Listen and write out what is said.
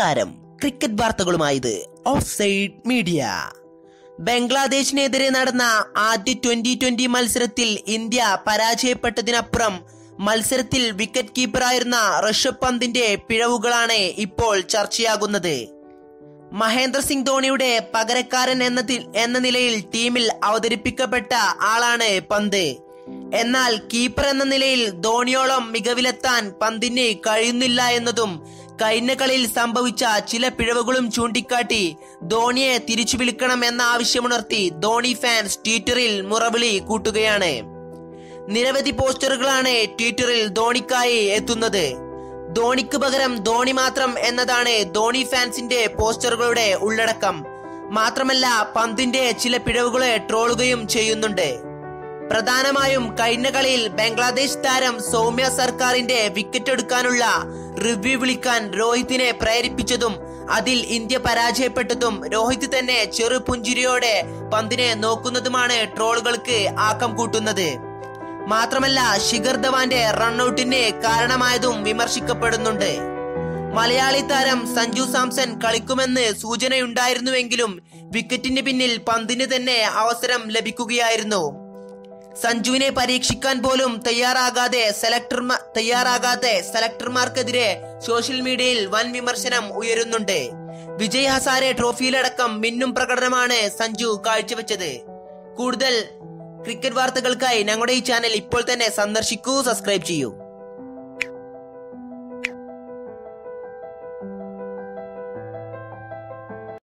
നമസ്കാരം ക്രിക്കറ്റ് വാർത്തകളുമായത് off side media ബംഗ്ലാദേശിനെതിരെ നടന്ന ആദ്യ ട്വന്റി ട്വന്റി മത്സരത്തിൽ ഇന്ത്യ പരാജയപ്പെട്ടതിനപ്പുറം മത്സരത്തിൽ വിക്കറ്റ് കീപ്പറായിരുന്ന ഋഷഭ് പന്തിന്റെ പിഴവുകളാണ് ഇപ്പോൾ ചർച്ചയാകുന്നത് മഹേന്ദ്ര സിംഗ് ധോണിയുടെ പകരക്കാരൻ എന്നതിൽ എന്ന നിലയിൽ ടീമിൽ അവതരിപ്പിക്കപ്പെട്ട ആളാണ് പന്ത് എന്നാൽ കീപ്പർ എന്ന നിലയിൽ ധോണിയോളം മികവിലെത്താൻ പന്തിന് കഴിയുന്നില്ല എന്നതും കഴിഞ്ഞ കളിയിൽ സംഭവിച്ച ചില പിഴവുകളും ചൂണ്ടിക്കാട്ടി ധോണിയെ തിരിച്ചു വിളിക്കണം എന്ന ആവശ്യമുണർത്തി ധോണി ഫാൻസ് ട്വിറ്ററിൽ മുറവിളി കൂട്ടുകയാണ് നിരവധി പോസ്റ്ററുകളാണ് ട്വിറ്ററിൽ ധോണിക്കായി എത്തുന്നത് ധോണിക്ക് പകരം ധോണി മാത്രം എന്നതാണ് ധോണി ഫാൻസിന്റെ പോസ്റ്ററുകളുടെ ഉള്ളടക്കം മാത്രമല്ല പന്തിന്റെ ചില പിഴവുകളെ ട്രോളുകയും ചെയ്യുന്നുണ്ട് പ്രധാനമായും കഴിഞ്ഞ കളിയിൽ ബംഗ്ലാദേശ് താരം സൗമ്യ സർക്കാരിന്റെ വിക്കറ്റ് എടുക്കാനുള്ള റിവ്യൂ വിളിക്കാൻ രോഹിത്തിനെ പ്രേരിപ്പിച്ചതും അതിൽ ഇന്ത്യ പരാജയപ്പെട്ടതും രോഹിത് തന്നെ ചെറു പുഞ്ചിരിയോടെ പന്തിനെ നോക്കുന്നതുമാണ് ട്രോളുകൾക്ക് ആക്കം കൂട്ടുന്നത് മാത്രമല്ല ശിഖർ ധവാന്റെ റൺഔട്ടിന് കാരണമായതും വിമർശിക്കപ്പെടുന്നുണ്ട് മലയാളി താരം സഞ്ജു സാംസൺ കളിക്കുമെന്ന് സൂചനയുണ്ടായിരുന്നുവെങ്കിലും വിക്കറ്റിന് പിന്നിൽ പന്തിന് തന്നെ അവസരം ലഭിക്കുകയായിരുന്നു സഞ്ജുവിനെ പരീക്ഷിക്കാൻ പോലും തയ്യാറാകാതെ സെലക്ടർ തയ്യാറാകാതെ സെലക്ടർമാർക്കെതിരെ സോഷ്യൽ മീഡിയയിൽ വൻ വിമർശനം ഉയരുന്നുണ്ട് വിജയ് ഹസാരെ ട്രോഫിയിലടക്കം മിന്നും പ്രകടനമാണ് സഞ്ജു കാഴ്ചവെച്ചത് കൂടുതൽ ക്രിക്കറ്റ് വാർത്തകൾക്കായി ഞങ്ങളുടെ ഈ ചാനൽ ഇപ്പോൾ തന്നെ സന്ദർശിക്കൂ സബ്സ്ക്രൈബ് ചെയ്യൂ